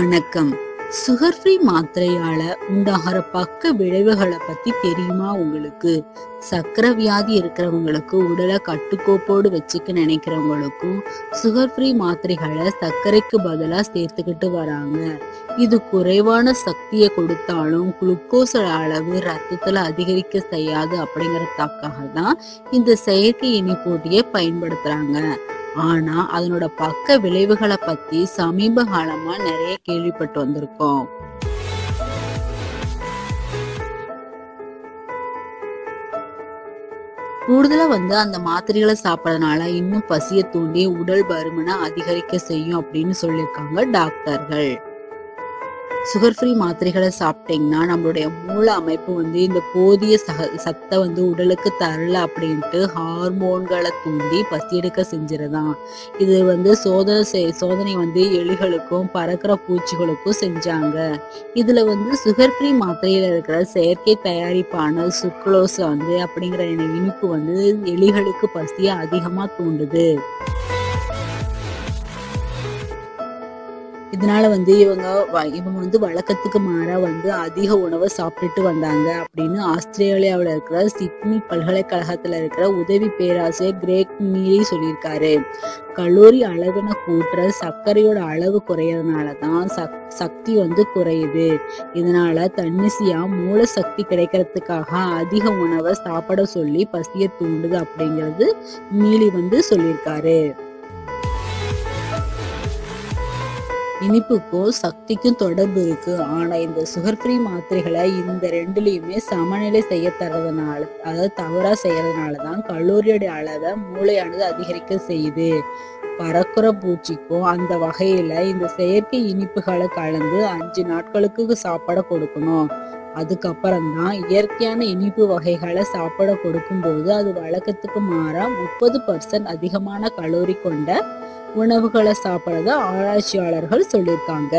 வணக்கம் sugar free மாத்திரையால உண்டாகிற பக்க விளைவுகளை பத்தி தெரியுமா உங்களுக்கு சக்கரை வியாதி இருக்கிறவங்களுக்கு உடலை கட்டுக்கோப்போடு வச்சுக்க நினைக்கிறவங்களுக்கும் சுகர் ஃப்ரீ மாத்திரைகளை சர்க்கரைக்கு பதிலா சேர்த்துக்கிட்டு வராங்க இது குறைவான சக்தியை கொடுத்தாலும் குளுக்கோஸ் அளவு ரத்தத்துல அதிகரிக்க செய்யாது அப்படிங்கறதுக்காக தான் இந்த செயற்கை இனிப்பூட்டியை பயன்படுத்துறாங்க ஆனா அதனோட பக்க விளைவுகளை பத்தி சமீப காலமா நிறைய கேள்விப்பட்டு வந்திருக்கோம் கூடுதலா வந்து அந்த மாத்திரைகளை சாப்பிடறதுனால இன்னும் பசியை தூண்டி உடல் பருமனை அதிகரிக்க செய்யும் அப்படின்னு சொல்லியிருக்காங்க டாக்டர்கள் சுகர் ஃப்ரீ மாத்திரைகளை சாப்பிட்டீங்கன்னா நம்மளுடைய மூல அமைப்பு வந்து இந்த போதிய சக சத்தை வந்து உடலுக்கு தரல அப்படின்ட்டு ஹார்மோன்களை தூண்டி பசி எடுக்க செஞ்சிருதான் இது வந்து சோதனை செய்- சோதனை வந்து எலிகளுக்கும் பறக்கிற பூச்சிகளுக்கும் செஞ்சாங்க இதுல வந்து சுகர் ஃப்ரீ மாத்திரையில இருக்கிற செயற்கை தயாரிப்பான சுக்ரோஸ் வந்து அப்படிங்கிற இனிப்பு வந்து எலிகளுக்கு பசியை அதிகமா தூண்டுது இதனால வந்து இவங்க வ- இவங்க வந்து வழக்கத்துக்கு மாறா வந்து அதிக உணவை சாப்பிட்டுட்டு வந்தாங்க அப்படின்னு ஆஸ்திரேலியாவுல இருக்கிற சிட்னி பல்கலைக்கழகத்துல இருக்கிற உதவி பேராசிரியர் கிரேக் மீலி சொல்லியிருக்காரு கலோரி அளவின கூட்டுற சர்க்கரையோட அளவு குறையறதுனால தான் சக் சக்தி வந்து குறையுது இதனால தன்னிசையா மூல சக்தி கிடைக்கிறதுக்காக அதிக உணவை சாப்பிட சொல்லி பசியை தூண்டுது அப்படிங்கிறது மீலி வந்து சொல்லியிருக்காரு இனிப்புக்கும் சக்திக்கும் தொடர்பு இருக்கு ஆனா இந்த சுகர் ஃப்ரீ மாத்திரைகளை இந்த ரெண்டுலயுமே சமநிலை செய்ய தர்றதுனால அதாவது தவறா செய்யறதுனால தான் கலோரியோட அளவை மூளையானது அதிகரிக்க செய்யுது பறக்குற பூச்சிக்கும் அந்த வகையில இந்த செயற்கை இனிப்புகளை கலந்து அஞ்சு நாட்களுக்கு சாப்பிட கொடுக்கணும் அதுக்கப்புறம் தான் இயற்கையான இனிப்பு வகைகளை சாப்பிட கொடுக்கும்போது அது வழக்கத்துக்கு மாறா முப்பது பர்சன்ட் அதிகமான கலோரி கொண்ட உணவுகளை சாப்பிடறத ஆராய்ச்சியாளர்கள் சொல்லியிருக்காங்க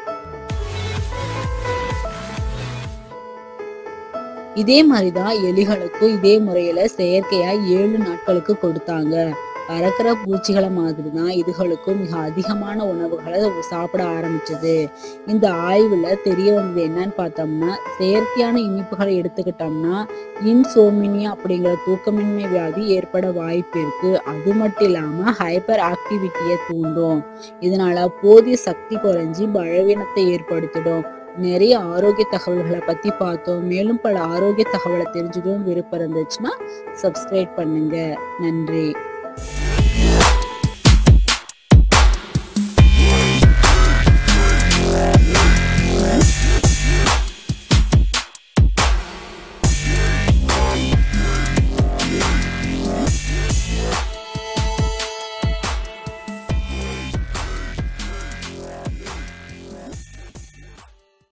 இதே மாதிரிதான் எலிகளுக்கும் இதே முறையில செயற்கையா ஏழு நாட்களுக்கு கொடுத்தாங்க பறக்கிற பூச்சிகளை மாதிரி தான் இதுகளுக்கும் மிக அதிகமான உணவுகளை சாப்பிட ஆரம்பிச்சது இந்த ஆய்வுல தெரிய வந்தது என்னன்னு பார்த்தோம்னா செயற்கையான இனிப்புகளை எடுத்துக்கிட்டோம்னா இன்சோமினியா அப்படிங்கிற தூக்கமின்மை வியாதி ஏற்பட வாய்ப்பு இருக்கு அது மட்டும் இல்லாம ஹைப்பர் ஆக்டிவிட்டியை தூண்டும் இதனால போதிய சக்தி குறைஞ்சி பலவீனத்தை ஏற்படுத்திடும் நிறைய ஆரோக்கிய தகவல்களை பத்தி பார்த்தோம் மேலும் பல ஆரோக்கிய தகவலை தெரிஞ்சுக்கவும் விருப்பம் இருந்துச்சுன்னா சப்ஸ்கிரைப் பண்ணுங்க நன்றி